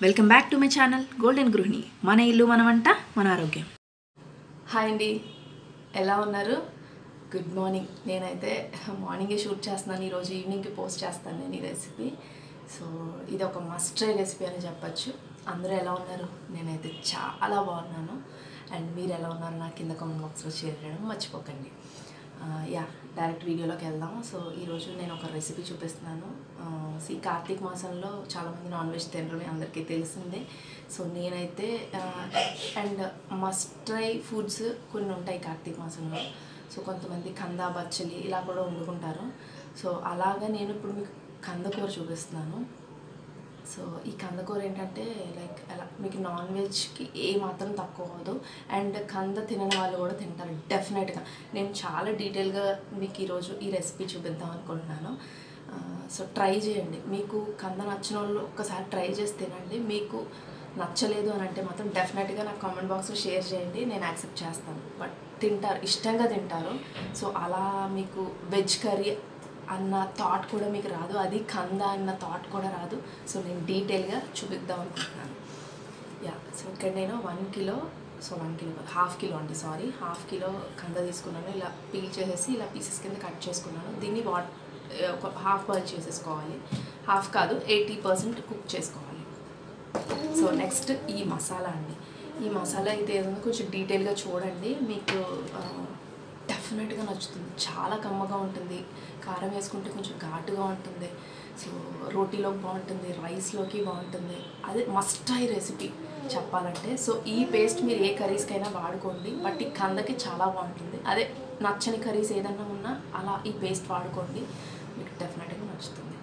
welcome back to my channel golden గృహిణి మన ఇల్లు మన వంట మన ఆరోగ్యం హాయ్ అండి ఎలా ఉన్నారు గుడ్ మార్నింగ్ నేనైతే మార్నింగే షూట్ చేస్తున్నాను ఈరోజు ఈవినింగ్కి పోస్ట్ చేస్తాను నేను ఈ రెసిపీ సో ఇది ఒక మస్ట్ ట్రై రెసిపీ అని చెప్పచ్చు అందరూ ఎలా ఉన్నారు నేనైతే చాలా బాగున్నాను అండ్ మీరు ఎలా ఉన్నారు నా కింద కామెంట్ బాక్స్లో షేర్ చేయడం మర్చిపోకండి యా డైరెక్ట్ వీడియోలోకి వెళ్దాం సో ఈరోజు నేను ఒక రెసిపీ చూపిస్తున్నాను ఈ కార్తీక మాసంలో చాలామంది నాన్ వెజ్ తినరు మీ అందరికీ తెలిసిందే సో నేనైతే అండ్ మస్ట్ ట్రై ఫుడ్స్ కొన్ని ఉంటాయి కార్తీక మాసంలో సో కొంతమంది కంద బచ్చలి ఇలా కూడా వండుకుంటారు సో అలాగా నేను ఇప్పుడు మీకు కందకూర చూపిస్తున్నాను సో ఈ కందకూర ఏంటంటే లైక్ అలా మీకు నాన్ వెజ్కి ఏ మాత్రం తక్కువ అవ్వదు అండ్ కంద తినని వాళ్ళు కూడా తింటారు డెఫినెట్గా నేను చాలా డీటెయిల్గా మీకు ఈరోజు ఈ రెసిపీ చూపిద్దాం అనుకుంటున్నాను ఆ, సో ట్రై చేయండి మీకు కంద నచ్చిన వాళ్ళు ఒక్కసారి ట్రై చేసి తినండి మీకు నచ్చలేదు అని అంటే మాత్రం డెఫినెట్గా నాకు కామెంట్ బాక్స్లో షేర్ చేయండి నేను యాక్సెప్ట్ చేస్తాను బట్ తింటారు ఇష్టంగా తింటారు సో అలా మీకు వెజ్ కర్రీ అన్న థాట్ కూడా మీకు రాదు అది కంద అన్న థాట్ కూడా రాదు సో నేను డీటెయిల్గా చూపిద్దాం అనుకుంటున్నాను యా సో ఇక్కడ నేను one kilo so one kilo కాదు హాఫ్ కిలో అండి సారీ హాఫ్ కిలో కంద తీసుకున్నాను ఇలా పీల్ చేసేసి ఇలా పీసెస్ కింద కట్ చేసుకున్నాను దీన్ని వాట్ ఒక హాఫ్ బాయిల్ చేసేసుకోవాలి హాఫ్ కాదు ఎయిటీ పర్సెంట్ కుక్ చేసుకోవాలి సో నెక్స్ట్ ఈ మసాలా అండి ఈ మసాలా అయితే ఏదైనా కొంచెం డీటెయిల్గా చూడండి మీకు డెఫినెట్గా నచ్చుతుంది చాలా కమ్మగా ఉంటుంది కారం వేసుకుంటే కొంచెం ఘాటుగా ఉంటుంది సో రోటీలోకి బాగుంటుంది రైస్లోకి బాగుంటుంది అదే మస్ట్ ఐ రెసిపీ చెప్పాలంటే సో ఈ పేస్ట్ మీరు ఏ కర్రీస్కైనా వాడుకోండి బట్ ఈ కందకి చాలా బాగుంటుంది అదే నచ్చని కర్రీస్ ఏదన్నా ఉన్నా అలా ఈ పేస్ట్ వాడుకోండి మీకు డెఫినెట్గా నచ్చుతుంది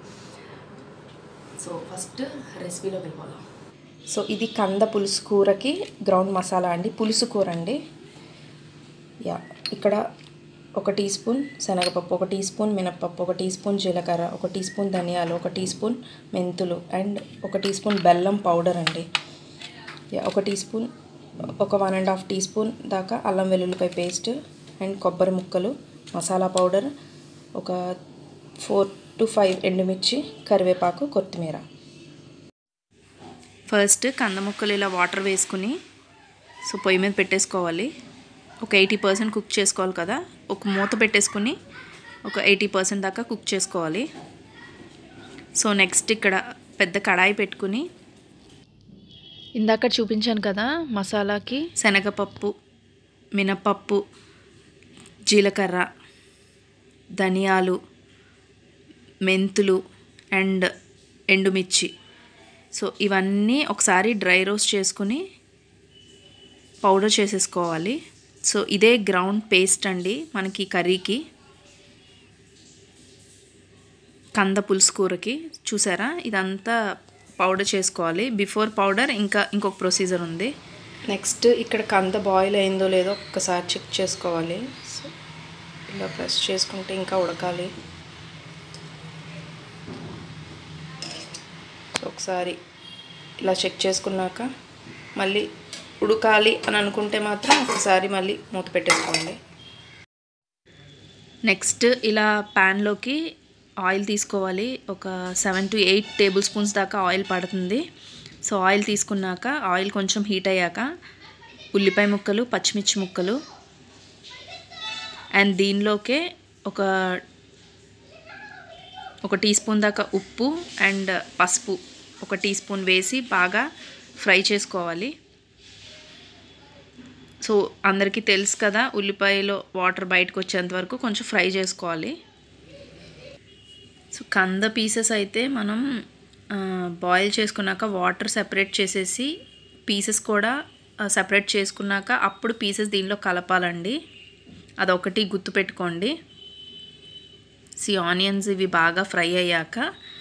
సో ఫస్ట్ రెసిపీలోకి వెళ్ళిపోదాం సో ఇది కంద పులుసు కూరకి గ్రౌండ్ మసాలా అండి పులుసు కూర అండి యా ఇక్కడ ఒక టీ స్పూన్ శనగపప్పు ఒక టీ స్పూన్ మినప్పప్పు ఒక టీ స్పూన్ జీలకర్ర ఒక టీ స్పూన్ ధనియాలు ఒక టీ స్పూన్ మెంతులు అండ్ ఒక టీ స్పూన్ బెల్లం పౌడర్ అండి యా ఒక టీ స్పూన్ ఒక one and half teaspoon దాకా అల్లం వెల్లుల్లిపాయ పేస్ట్ అండ్ కొబ్బరి ముక్కలు మసాలా పౌడర్ ఒక ఫోర్ టు ఫైవ్ ఎండుమిర్చి కరివేపాకు కొత్తిమీర ఫస్ట్ కంద ముక్కలు ఇలా వాటర్ వేసుకుని సో పొయ్యి మీద పెట్టేసుకోవాలి ఒక ఎయిటీ పర్సెంట్ కుక్ చేసుకోవాలి కదా ఒక మూత పెట్టేసుకుని ఒక ఎయిటీ పర్సెంట్ దాకా కుక్ చేసుకోవాలి సో నెక్స్ట్ ఇక్కడ పెద్ద కడాయి పెట్టుకుని ఇందాక చూపించాను కదా మసాలాకి శనగపప్పు మినపప్పు జీలకర్ర ధనియాలు మెంతులు అండ్ ఎండుమిర్చి సో ఇవన్నీ ఒకసారి డ్రై రోస్ట్ చేసుకుని పౌడర్ చేసేసుకోవాలి సో ఇదే గ్రౌండ్ పేస్ట్ అండి మనకి కర్రీకి కంద పులుసు కూరకి చూసారా ఇదంతా పౌడర్ చేసుకోవాలి బిఫోర్ పౌడర్ ఇంకా ఇంకొక ప్రొసీజర్ ఉంది నెక్స్ట్ ఇక్కడ కంద బాయిల్ అయిందో లేదో ఒక్కసారి చెక్ చేసుకోవాలి సో ఇలా ప్రెస్ చేసుకుంటే ఇంకా ఉడకాలి సో ఒకసారి ఇలా చెక్ చేసుకున్నాక మళ్ళీ ఉడకాలి అని అనుకుంటే మాత్రం ఒకసారి మళ్ళీ మూత పెట్టేసుకోండి నెక్స్ట్ ఇలా ప్యాన్లోకి ఆయిల్ తీసుకోవాలి ఒక seven to eight tablespoons దాకా ఆయిల్ పడుతుంది సో ఆయిల్ తీసుకున్నాక ఆయిల్ కొంచెం హీట్ అయ్యాక ఉల్లిపాయ ముక్కలు పచ్చిమిర్చి ముక్కలు అండ్ దీనిలోకే ఒక ఒక టీ స్పూన్ దాకా ఉప్పు అండ్ పసుపు ఒక టీ స్పూన్ వేసి బాగా ఫ్రై చేసుకోవాలి సో అందరికీ తెలుసు కదా ఉల్లిపాయలో వాటర్ బయటకు వచ్చేంత వరకు కొంచెం ఫ్రై చేసుకోవాలి సో కంద పీసెస్ అయితే మనం బాయిల్ చేసుకున్నాక వాటర్ సెపరేట్ చేసేసి పీసెస్ కూడా సెపరేట్ చేసుకున్నాక అప్పుడు పీసెస్ దీనిలో కలపాలండి అదొకటి గుర్తుపెట్టుకోండి సి ఆనియన్స్ ఇవి బాగా ఫ్రై అయ్యాక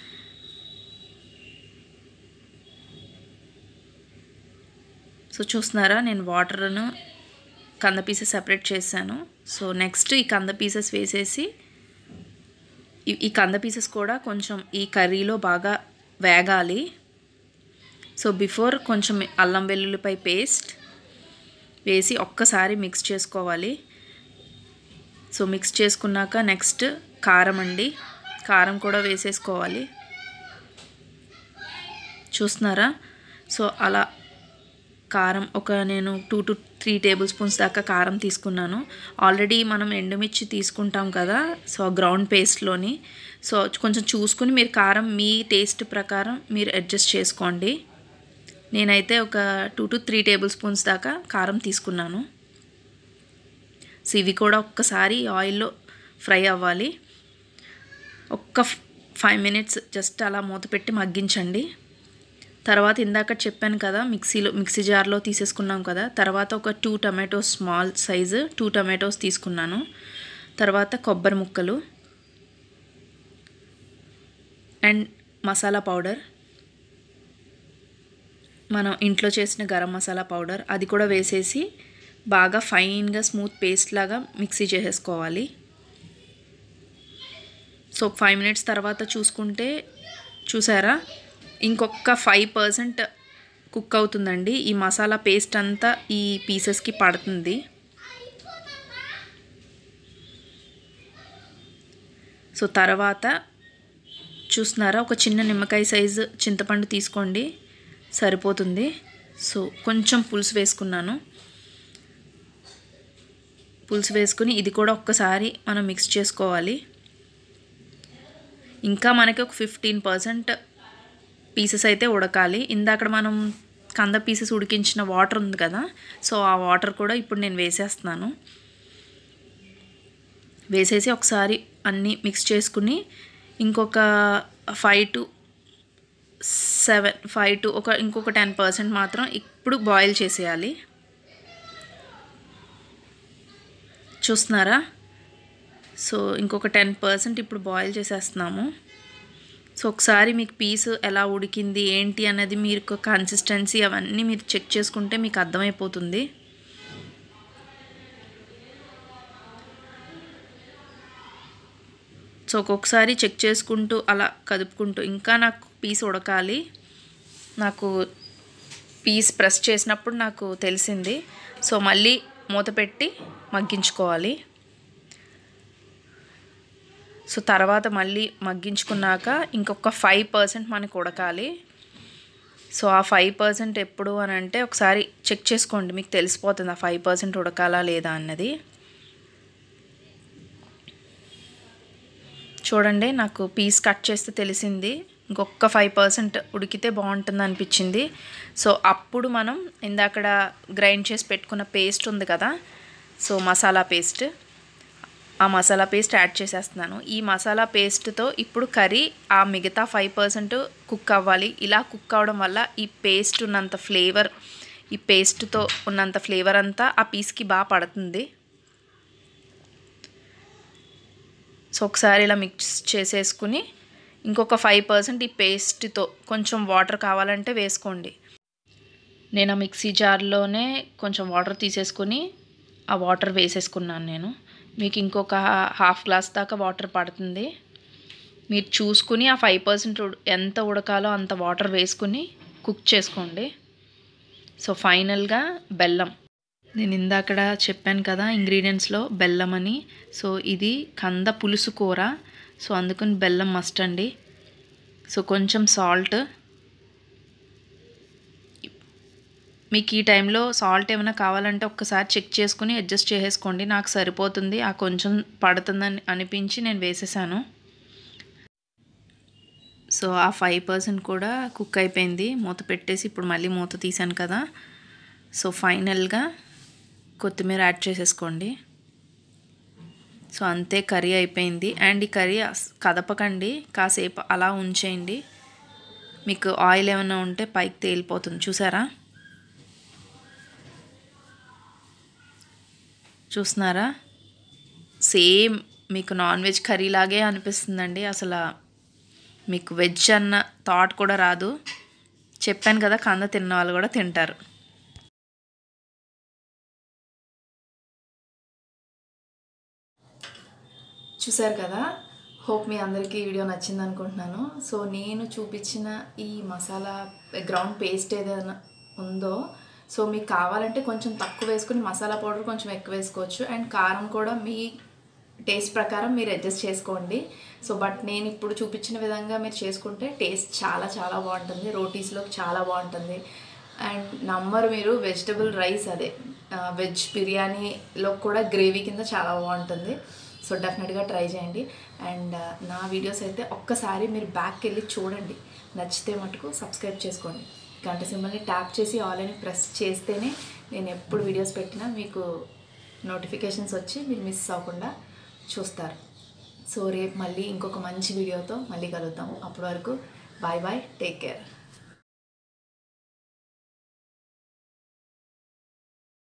సో చూస్తున్నారా నేను వాటర్ను కంద పీసెస్ సెపరేట్ చేశాను సో నెక్స్ట్ ఈ కంద పీసెస్ వేసేసి ఈ- ఈ కంద పీసెస్ కూడా కొంచెం ఈ కర్రీలో బాగా వేగాలి సో బిఫోర్ కొంచెం అల్లం వెల్లుల్లిపై పేస్ట్ వేసి ఒక్కసారి మిక్స్ చేసుకోవాలి సో మిక్స్ చేసుకున్నాక నెక్స్ట్ కారం అండి కారం కూడా వేసేసుకోవాలి చూస్తున్నారా సో అలా కారం ఒక నేను two to three tablespoons దాకా కారం తీసుకున్నాను ఆల్రెడీ మనం ఎండుమిర్చి తీసుకుంటాం కదా సో గ్రౌండ్ పేస్ట్లోని సో కొంచెం చూసుకుని మీరు కారం మీ టేస్ట్ ప్రకారం మీరు అడ్జస్ట్ చేసుకోండి నేనైతే ఒక two to three tablespoons దాకా కారం తీసుకున్నాను సో ఇవి కూడా ఒక్కసారి ఆయిల్లో ఫ్రై అవ్వాలి ఒక్క ఫైవ్ మినిట్స్ జస్ట్ అలా మూత పెట్టి మగ్గించండి తర్వాత ఇందాక చెప్పాను కదా మిక్సీలో మిక్సీ జార్లో తీసేసుకున్నాం కదా తర్వాత ఒక two tomatoes small size two tomatoes తీసుకున్నాను తర్వాత కొబ్బరి ముక్కలు అండ్ మసాలా పౌడర్ మనం ఇంట్లో చేసిన గరం మసాలా పౌడర్ అది కూడా వేసేసి బాగా ఫైన్గా స్మూత్ పేస్ట్ లాగా మిక్సీ చేసేసుకోవాలి సో ఫైవ్ మినిట్స్ తర్వాత చూసుకుంటే చూసారా ఇంకొక ఫైవ్ పర్సెంట్ కుక్ అవుతుందండి ఈ మసాలా పేస్ట్ అంతా ఈ పీసెస్కి పడుతుంది సో తర్వాత చూస్తున్నారా ఒక చిన్న నిమ్మకాయ సైజు చింతపండు తీసుకోండి సరిపోతుంది సో కొంచెం పులుసు వేసుకున్నాను పులుసు వేసుకుని ఇది కూడా ఒక్కసారి మనం మిక్స్ చేసుకోవాలి ఇంకా మనకి ఒక ఫిఫ్టీన్ పర్సెంట్ పీసెస్ అయితే ఉడకాలి ఇందాక మనం కంద పీసెస్ ఉడికించిన వాటర్ ఉంది కదా సో ఆ వాటర్ కూడా ఇప్పుడు నేను వేసేస్తున్నాను వేసేసి ఒకసారి అన్నీ మిక్స్ చేసుకుని ఇంకొక five to seven five to ఒక ఇంకొక టెన్ పర్సెంట్ మాత్రం ఇప్పుడు బాయిల్ చేసేయాలి చూస్తున్నారా సో ఇంకొక టెన్ పర్సెంట్ ఇప్పుడు బాయిల్ చేసేస్తున్నాము సో ఒకసారి మీకు పీస్ ఎలా ఉడికింది ఏంటి అన్నది మీరు కన్సిస్టెన్సీ అవన్నీ మీరు చెక్ చేసుకుంటే మీకు అర్థమైపోతుంది సో ఒక్కొక్కసారి చెక్ చేసుకుంటూ అలా కదుపుకుంటూ ఇంకా నాకు పీస్ ఉడకాలి నాకు పీస్ ప్రెస్ చేసినప్పుడు నాకు తెలిసింది సో మళ్ళీ మూత పెట్టి మగ్గించుకోవాలి సో తర్వాత మళ్ళీ మగ్గించుకున్నాక ఇంకొక ఫైవ్ పర్సెంట్ మనకు ఉడకాలి సో ఆ ఫైవ్ పర్సెంట్ ఎప్పుడు అని అంటే ఒకసారి చెక్ చేసుకోండి మీకు తెలిసిపోతుంది ఆ ఫైవ్ పర్సెంట్ ఉడకాలా లేదా అన్నది చూడండి నాకు పీస్ కట్ చేస్తే తెలిసింది ఇంకొక ఫైవ్ పర్సెంట్ ఉడికితే బాగుంటుంది అనిపించింది సో అప్పుడు మనం ఇందాకడ గ్రైండ్ చేసి పెట్టుకున్న పేస్ట్ ఉంది కదా సో మసాలా పేస్ట్ ఆ మసాలా పేస్ట్ యాడ్ చేసేస్తున్నాను ఈ మసాలా పేస్ట్తో ఇప్పుడు కర్రీ ఆ మిగతా ఫైవ్ పర్సెంట్ కుక్ అవ్వాలి ఇలా కుక్ అవ్వడం వల్ల ఈ పేస్ట్ ఉన్నంత ఫ్లేవర్ ఈ పేస్ట్తో ఉన్నంత ఫ్లేవర్ అంతా ఆ పీస్కి బాగా పడుతుంది సో ఒకసారి ఇలా మిక్స్ చేసేసుకుని ఇంకొక ఫైవ్ పర్సెంట్ ఈ పేస్ట్తో కొంచెం వాటర్ కావాలంటే వేసుకోండి నేను ఆ మిక్సీ జార్లోనే కొంచెం వాటర్ తీసేసుకుని ఆ వాటర్ వేసేసుకున్నాను నేను మీకు ఇంకొక హాఫ్ గ్లాస్ దాకా వాటర్ పడుతుంది మీరు చూసుకుని ఆ ఫైవ్ పర్సెంట్ ఎంత ఉడకాలో అంత వాటర్ వేసుకుని కుక్ చేసుకోండి సో ఫైనల్గా బెల్లం నేను ఇందాకడ చెప్పాను కదా ఇంగ్రీడియంట్స్లో బెల్లం అని సో ఇది కంద పులుసు కూర సో అందుకని బెల్లం మస్ట్ అండి సో కొంచెం సాల్ట్ మీకు ఈ టైంలో సాల్ట్ ఏమైనా కావాలంటే ఒక్కసారి చెక్ చేసుకుని అడ్జస్ట్ చేసేసుకోండి నాకు సరిపోతుంది ఆ కొంచెం పడుతుందని అనిపించి నేను వేసేసాను సో ఆ ఫైవ్ పర్సెంట్ కూడా కుక్ అయిపోయింది మూత పెట్టేసి ఇప్పుడు మళ్ళీ మూత తీసాను కదా సో ఫైనల్గా కొత్తిమీర యాడ్ చేసేసుకోండి సో అంతే కర్రీ అయిపోయింది అండ్ ఈ కర్రీ కదపకండి కాసేపు అలా ఉంచేయండి మీకు ఆయిల్ ఏమైనా ఉంటే పైకి తేలిపోతుంది చూసారా చూస్తున్నారా సేమ్ మీకు నాన్ వెజ్ కర్రీ లాగే అనిపిస్తుందండి అసలు మీకు వెజ్ అన్న థాట్ కూడా రాదు చెప్పాను కదా కంద తిన్న వాళ్ళు కూడా తింటారు చూసారు కదా హోప్ మీ అందరికీ ఈ వీడియో నచ్చింది అనుకుంటున్నాను సో నేను చూపించిన ఈ మసాలా గ్రౌండ్ పేస్ట్ ఏదైనా ఉందో సో మీకు కావాలంటే కొంచెం తక్కువ వేసుకుని మసాలా పౌడర్ కొంచెం ఎక్కువ వేసుకోవచ్చు అండ్ కారం కూడా మీ టేస్ట్ ప్రకారం మీరు అడ్జస్ట్ చేసుకోండి సో బట్ నేను ఇప్పుడు చూపించిన విధంగా మీరు చేసుకుంటే టేస్ట్ చాలా చాలా బాగుంటుంది రోటీస్లోకి చాలా బాగుంటుంది అండ్ నంబర్ మీరు వెజిటబుల్ రైస్ అదే వెజ్ బిర్యానీలో కూడా గ్రేవీ కింద చాలా బాగుంటుంది సో డెఫినెట్గా ట్రై చేయండి అండ్ నా వీడియోస్ అయితే ఒక్కసారి మీరు బ్యాక్కి వెళ్ళి చూడండి నచ్చితే మటుకు సబ్స్క్రైబ్ చేసుకోండి గంట సింబల్ని ట్యాప్ చేసి ఆల్ అని ప్రెస్ చేస్తేనే నేను ఎప్పుడు వీడియోస్ పెట్టినా మీకు నోటిఫికేషన్స్ వచ్చి మీరు మిస్ అవ్వకుండా చూస్తారు సో రేపు మళ్ళీ ఇంకొక మంచి వీడియోతో మళ్ళీ కలుద్దాం అప్పటి వరకు బాయ్ బాయ్ టేక్ కేర్